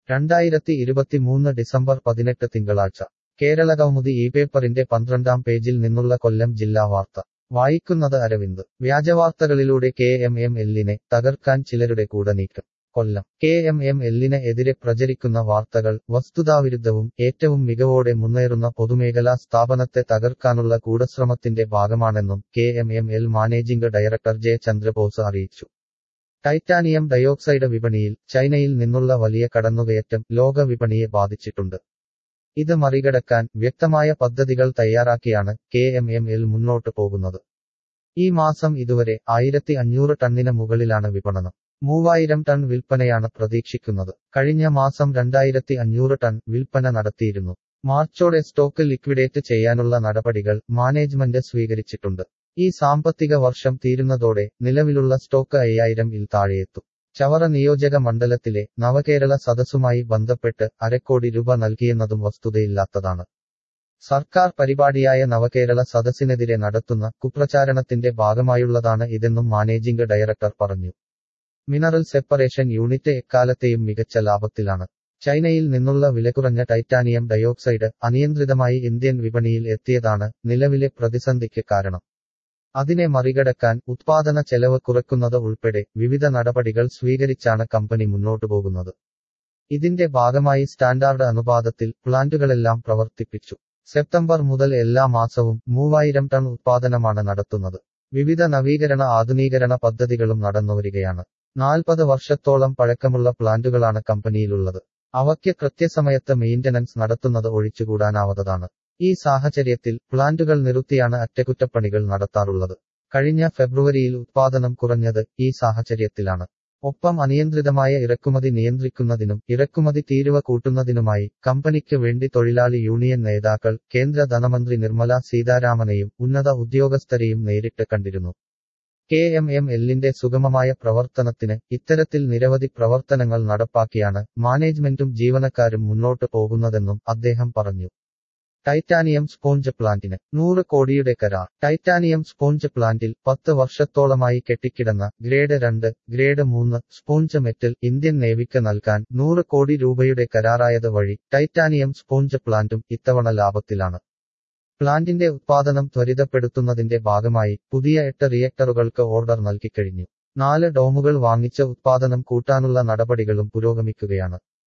രണ്ടായിരത്തി ഇരുപത്തിമൂന്ന് ഡിസംബർ പതിനെട്ട് തിങ്കളാഴ്ച കേരളകൗമുദി ഈ പേപ്പറിന്റെ പന്ത്രണ്ടാം പേജിൽ നിന്നുള്ള കൊല്ലം ജില്ലാ വാർത്ത വായിക്കുന്നത് അരവിന്ദ് വ്യാജവാർത്തകളിലൂടെ കെ എം എം എല്ലിനെ തകർക്കാൻ ചിലരുടെ കൂടെ നീക്കം കൊല്ലം കെ എം എം എല്ലിന് എതിരെ പ്രചരിക്കുന്ന വാർത്തകൾ വസ്തുതാവിരുദ്ധവും ഏറ്റവും മികവോടെ മുന്നേറുന്ന പൊതുമേഖലാ സ്ഥാപനത്തെ തകർക്കാനുള്ള ഗൂഢശ്രമത്തിന്റെ ഭാഗമാണെന്നും K M M L managing director J Chandrabose അറിയിച്ചു ടൈറ്റാനിയം ഡയോക്സൈഡ് വിപണിയിൽ ചൈനയിൽ നിന്നുള്ള വലിയ കടന്നുകയറ്റം ലോക വിപണിയെ ബാധിച്ചിട്ടുണ്ട് ഇത് മറികടക്കാൻ വ്യക്തമായ പദ്ധതികൾ തയ്യാറാക്കിയാണ് കെ എം എം എൽ മുന്നോട്ട് പോകുന്നത് ഈ മാസം ഇതുവരെ ആയിരത്തി അഞ്ഞൂറ് ടണ്ണിന് മുകളിലാണ് വിപണനം മൂവായിരം ടൺ വിൽപ്പനയാണ് പ്രതീക്ഷിക്കുന്നത് കഴിഞ്ഞ മാസം രണ്ടായിരത്തി അഞ്ഞൂറ് ടൺ വിൽപ്പന നടത്തിയിരുന്നു മാർച്ചോടെ സ്റ്റോക്ക് ലിക്വിഡേറ്റ് ചെയ്യാനുള്ള നടപടികൾ മാനേജ്മെന്റ് സ്വീകരിച്ചിട്ടുണ്ട് ഈ സാമ്പത്തിക വർഷം തീരുന്നതോടെ നിലവിലുള്ള സ്റ്റോക്ക് അയ്യായിരം ഇൽ താഴെയെത്തും ചവറ നിയോജക മണ്ഡലത്തിലെ നവകേരള സദസ്സുമായി ബന്ധപ്പെട്ട് അരക്കോടി രൂപ നൽകിയെന്നതും വസ്തുതയില്ലാത്തതാണ് സർക്കാർ പരിപാടിയായ നവകേരള സദസ്സിനെതിരെ നടത്തുന്ന കുപ്രചാരണത്തിന്റെ ഭാഗമായുള്ളതാണ് ഇതെന്നും മാനേജിംഗ് ഡയറക്ടർ പറഞ്ഞു മിനറൽ സെപ്പറേഷൻ യൂണിറ്റ് എക്കാലത്തെയും മികച്ച ലാഭത്തിലാണ് ചൈനയിൽ നിന്നുള്ള വിലകുറഞ്ഞ ടൈറ്റാനിയം ഡയോക്സൈഡ് അനിയന്ത്രിതമായി ഇന്ത്യൻ വിപണിയിൽ എത്തിയതാണ് നിലവിലെ പ്രതിസന്ധിക്ക് കാരണം അതിനെ മറികടക്കാൻ ഉത്പാദന ചെലവ് കുറയ്ക്കുന്നത് ഉൾപ്പെടെ വിവിധ നടപടികൾ സ്വീകരിച്ചാണ് കമ്പനി മുന്നോട്ടു പോകുന്നത് ഇതിന്റെ ഭാഗമായി സ്റ്റാൻഡാർഡ് അനുപാതത്തിൽ പ്ലാന്റുകളെല്ലാം പ്രവർത്തിപ്പിച്ചു സെപ്റ്റംബർ മുതൽ എല്ലാ മാസവും മൂവായിരം ടൺ ഉത്പാദനമാണ് നടത്തുന്നത് വിവിധ നവീകരണ ആധുനീകരണ പദ്ധതികളും നടന്നുവരികയാണ് നാൽപ്പത് വർഷത്തോളം പഴക്കമുള്ള പ്ലാന്റുകളാണ് കമ്പനിയിലുള്ളത് അവയ്ക്ക് കൃത്യസമയത്ത് മെയിന്റനൻസ് നടത്തുന്നത് ഒഴിച്ചുകൂടാനാവാത്തതാണ് ഈ സാഹചര്യത്തിൽ പ്ലാന്റുകൾ നിറുത്തിയാണ് അറ്റകുറ്റപ്പണികൾ നടത്താറുള്ളത് കഴിഞ്ഞ ഫെബ്രുവരിയിൽ ഉത്പാദനം കുറഞ്ഞത് ഈ സാഹചര്യത്തിലാണ് ഒപ്പം അനിയന്ത്രിതമായ ഇറക്കുമതി നിയന്ത്രിക്കുന്നതിനും ഇറക്കുമതി തീരുവ കൂട്ടുന്നതിനുമായി കമ്പനിക്ക് വേണ്ടി തൊഴിലാളി യൂണിയൻ നേതാക്കൾ കേന്ദ്ര ധനമന്ത്രി നിർമ്മല സീതാരാമനെയും ഉന്നത ഉദ്യോഗസ്ഥരെയും നേരിട്ട് കണ്ടിരുന്നു കെ എം എം എല്ലിന്റെ സുഗമമായ പ്രവർത്തനത്തിന് ഇത്തരത്തിൽ നിരവധി പ്രവർത്തനങ്ങൾ നടപ്പാക്കിയാണ് മാനേജ്മെന്റും ജീവനക്കാരും മുന്നോട്ട് പോകുന്നതെന്നും അദ്ദേഹം പറഞ്ഞു ടൈറ്റാനിയം സ്പോഞ്ച് പ്ലാന്റിന് നൂറ് കോടിയുടെ കരാർ ടൈറ്റാനിയം സ്പോഞ്ച് പ്ലാന്റിൽ പത്ത് വർഷത്തോളമായി കെട്ടിക്കിടന്ന ഗ്രേഡ് രണ്ട് ഗ്രേഡ് മൂന്ന് സ്പോഞ്ച് മെറ്റൽ ഇന്ത്യൻ നേവിക്ക് നൽകാൻ നൂറ് കോടി രൂപയുടെ കരാറായത് വഴി ടൈറ്റാനിയം സ്പോഞ്ച് പ്ലാന്റും ഇത്തവണ ലാഭത്തിലാണ് പ്ലാന്റിന്റെ ഉത്പാദനം ത്വരിതപ്പെടുത്തുന്നതിന്റെ ഭാഗമായി പുതിയ എട്ട് റിയക്ടറുകൾക്ക് ഓർഡർ നൽകിക്കഴിഞ്ഞു നാല് ഡോമുകൾ വാങ്ങിച്ച് ഉത്പാദനം കൂട്ടാനുള്ള നടപടികളും പുരോഗമിക്കുകയാണ്